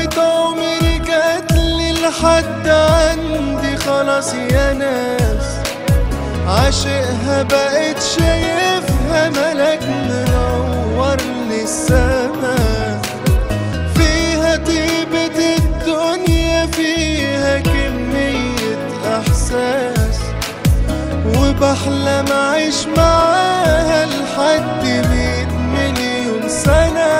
لحظة عمري جاتلي لحد عندي خلاص يا ناس عاشقها بقيت شايفها ملك منور للسما فيها طيبة الدنيا فيها كمية إحساس وبحلم أعيش معاها لحد مية مليون سنة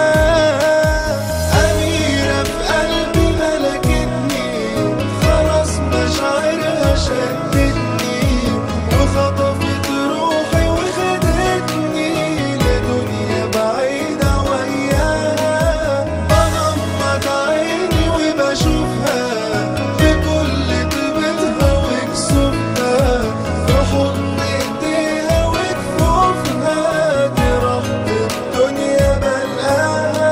أميرة في قلبي ملكتني خلاص مشاعرها شدتني وخطفت روحي وخدتني لدنيا بعيدة وياها بغمض عيني وبشوفها بكل طيبتها وكسوفها في حضن ايديها وكفوفها دي رب الدنيا بلقاها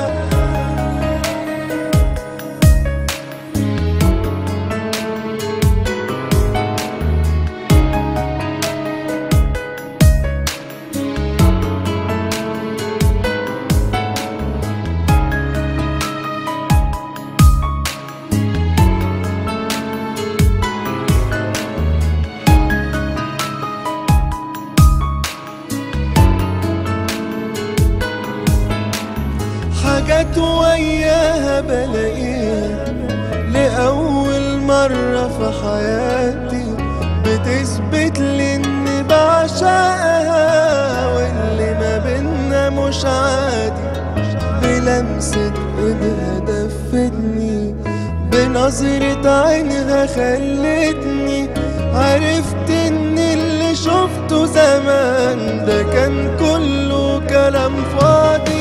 حاجات وياها بلاقيها لأول مرة في حياتي بتثبت لي إني بعشقها واللي ما بينا مش عادي بلمسة إيدها دفتني بنظرة عينها خلتني عرفت إن اللي شفته زمان ده كان كله كلام فاضي